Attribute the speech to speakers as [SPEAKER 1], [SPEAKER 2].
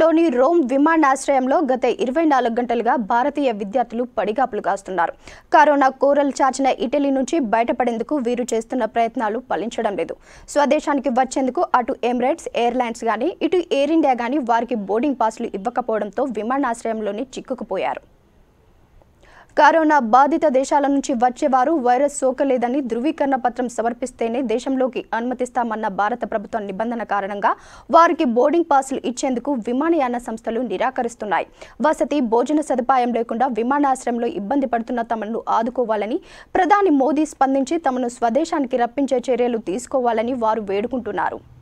[SPEAKER 1] ఇటలీలోని Rome విమానాశ్రయంలో గత ఇరవై నాలుగు గంటలుగా భారతీయ విద్యార్థులు పడిగాపులు కాస్తున్నారు కరోనా కోరలు చాచిన ఇటలీ నుంచి బయటపడేందుకు వీరు చేస్తున్న ప్రయత్నాలు ఫలించడం లేదు స్వదేశానికి వచ్చేందుకు అటు ఎమిరేట్స్ ఎయిర్లైన్స్ కానీ ఇటు ఎయిర్ ఇండియా కానీ వారికి బోర్డింగ్ పాస్లు ఇవ్వకపోవడంతో విమానాశ్రయంలోని చిక్కుకుపోయారు కరోనా బాధిత దేశాల నుంచి వచ్చేవారు వైరస్ సోకలేదని ధృవీకరణ పత్రం సమర్పిస్తేనే దేశంలోకి అనుమతిస్తామన్న భారత ప్రభుత్వం నిబంధన కారణంగా వారికి బోర్డింగ్ పాసులు ఇచ్చేందుకు విమానయాన సంస్థలు నిరాకరిస్తున్నాయి వసతి భోజన సదుపాయం లేకుండా విమానాశ్రయంలో ఇబ్బంది పడుతున్న తమను ఆదుకోవాలని ప్రధాని మోదీ స్పందించి తమను స్వదేశానికి రప్పించే చర్యలు తీసుకోవాలని వారు వేడుకుంటున్నారు